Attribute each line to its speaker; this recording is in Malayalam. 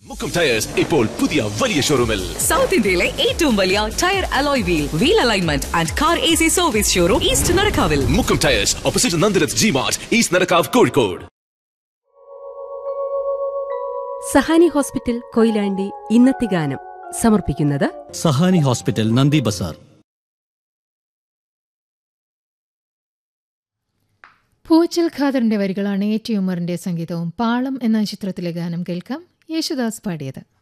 Speaker 1: മുക്കം ടയേഴ്സ് ഇപ്പോൾ പുതിയ വലിയ ഷോറൂമിൽ
Speaker 2: സൗത്ത് ഇന്ത്യയിലെ ഏറ്റവും വലിയ tyre alloy wheel wheel alignment and car A C service showroom east നടക്കാവിൽ
Speaker 1: Mukkam tyres opposite Nandirath G mart east Nadakkavu Kozhikode
Speaker 3: Sahani hospital Koyilandy ഇന്നത്തെ ഗാനം സമർപ്പിക്കുന്നത്
Speaker 4: സഹാനി ഹോസ്പിറ്റൽ നന്ദി ബസാർ
Speaker 5: പൂച്ചൽ ഖാദറിന്റെ വരികളാണ് എ ടി ഉമറിന്റെ സംഗീതവും പാളം എന്ന ചിത്രത്തിലെ ഗാനം കേൾക്കാം യേശുദാസ് പാടിയത്